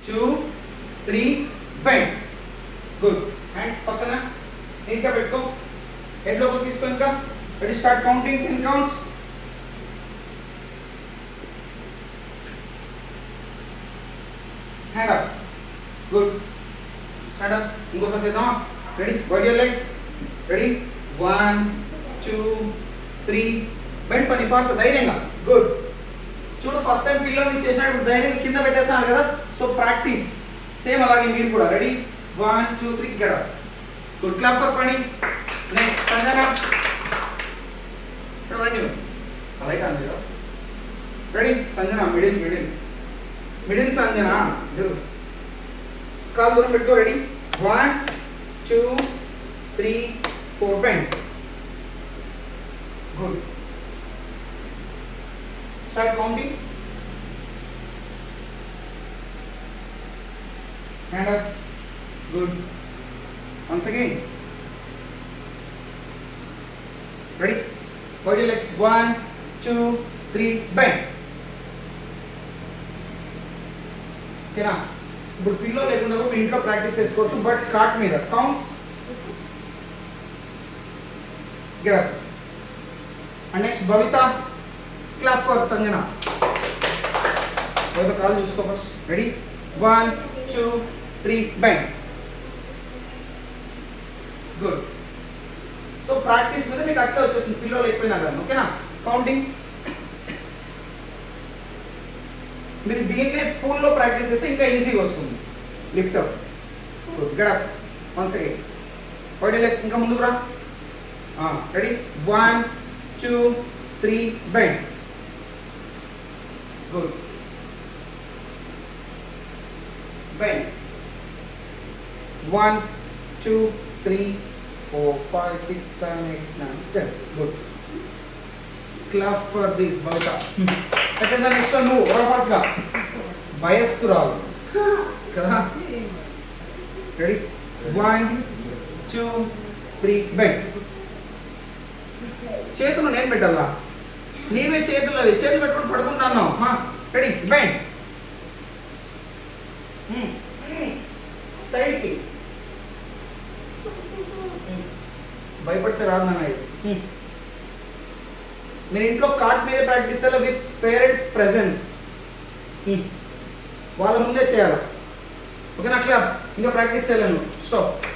Two three bend good hands పక్కన ఇంకా పెట్టుకో హెడ్ లోకి తీసుకో ఇంకా ready start counting ten counts hand up good start up ఇంకోసారి చేద్దాం ready wide your legs ready one two three bend Pani fast ధైర్యంగా గుడ్ చూడు ఫస్ట్ టైం పిల్లల్ని చేసినప్పుడు ధైర్యం కింద పెట్టేస్తాను కదా సో ప్రాక్టీస్ సేమ్ అలాగే మీరు కూడా ready one two three get good clap for Pani next Sanjana ఇక్కడ రండి లైట్ ఆన్ చేయరా ready Sanjana middle middle middle Sanjana జరు కాలు దూరం పెట్టుకో ready one two three four bend good Start counting. Hand up. Good. Once again. Ready? Body legs. One, two, three, bend. ఓకేనా ఇప్పుడు pillow లేకుండా మీ ఇంట్లో ప్రాక్టీస్ చేసుకోవచ్చు బట్ కాట్ మీద counts get and next Bhavita clap for Sanjana Bhavita కాల్ చూసుకో first ready one two three bend good so practice మీద మీకు అట్లా వచ్చేస్తుంది పిల్లలు అయిపోయినా కానీ ఓకేనా కౌంటింగ్స్ మీరు దీన్నే పూల్లో ప్రాక్టీస్ చేస్తే ఇంకా ఈజీగా వస్తుంది lift up good get up once again body legs ఇంకా ముందుకు రా ready one two three bend good bend one two three four five six seven eight nine ten good clap for this బౌట సెకండ్ నెక్స్ట్ నువ్వు ఓరఫాస్గా భయస్తురాలు కదా ready one two three bend చేతులు నేను పెట్టాలా నీవే చేతులు అవి చేతులు పెట్టుకుని పడుకుంటాను రెడీ బెండ్ సైడ్కి భయపడితే రాదు నాన్న ఇది నేను ఇంట్లో కార్డ్ మీద ప్రాక్టీస్ చేయాలి విత్ పేరెంట్స్ ప్రెజెన్స్ వాళ్ళ ముందే చేయాలి ఓకేనా క్లాప్ ఇంకా ప్రాక్టీస్ చేయలేను స్టాప్